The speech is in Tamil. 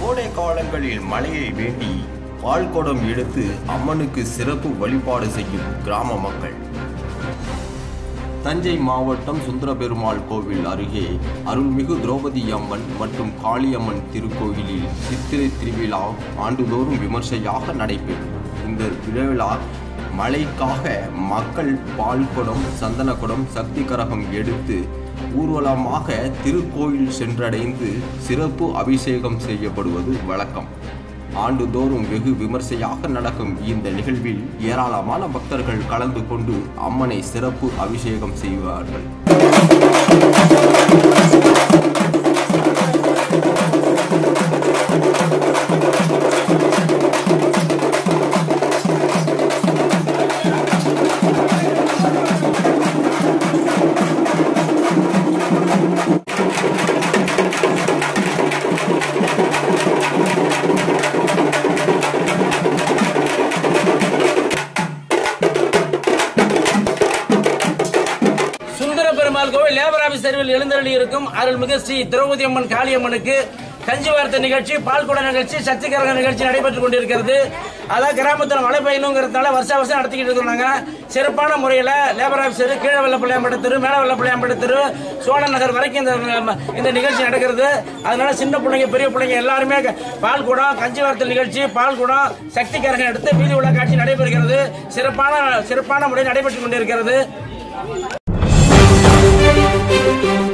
கோடை காலங்களில் மழையை வேண்டி பால்குடம் எடுத்து அம்மனுக்கு சிறப்பு வழிபாடு செய்யும் கிராம மக்கள் தஞ்சை மாவட்டம் சுந்தரபெருமாள் கோவில் அருகே அருள்மிகு திரௌபதி அம்மன் மற்றும் காளியம்மன் திருக்கோயிலில் சித்திரை திருவிழா ஆண்டுதோறும் விமர்சையாக நடைபெறும் இந்த திருவிழா மழைக்காக மக்கள் பால் குடம் சந்தன குடம் சக்தி கரகம் எடுத்து ஊர்வலமாக திருக்கோயில் சென்றடைந்து சிறப்பு அபிஷேகம் செய்யப்படுவது வழக்கம் ஆண்டுதோறும் வெகு விமர்சையாக நடக்கும் இந்த நிகழ்வில் ஏராளமான பக்தர்கள் கலந்து கொண்டு அம்மனை சிறப்பு அபிஷேகம் செய்வார்கள் சுந்தர பெருமாள் கோவில் லேபர் ஆபீஸ் தெருவில் எழுந்தருளி இருக்கும் அருள்மிகு ஸ்ரீ திரௌபதி அம்மன் காளியம்மனுக்கு கஞ்சி வார்த்தை நிகழ்ச்சி பால்குட நிகழ்ச்சி சக்திகரக நிகழ்ச்சி நடைபெற்றுக் கொண்டிருக்கிறது அதான் கிராமத்தில் மழை பெய்யணுங்கிறதுனால வருஷ வருஷம் நடத்திக்கிட்டு இருக்கிறாங்க சிறப்பான முறையில் லேபர் ஆபீஸ் தெரு கீழ வெள்ளப்பிள்ளையாம்பட்டு தெரு மேல வெள்ளப்பிள்ளையாம்பட்டு தெரு சோழன் நகர் வரைக்கும் இந்த இந்த நிகழ்ச்சி நடக்கிறது அதனால சின்ன பிள்ளைங்க பெரிய பிள்ளைங்க எல்லாருமே பால் குடம் கஞ்சி வார்த்தை நிகழ்ச்சி பால் குடம் சக்தி கரகம் எடுத்து வீதி உலக காட்சி நடைபெறுகிறது சிறப்பான சிறப்பான முறையில் நடைபெற்றுக் கொண்டிருக்கிறது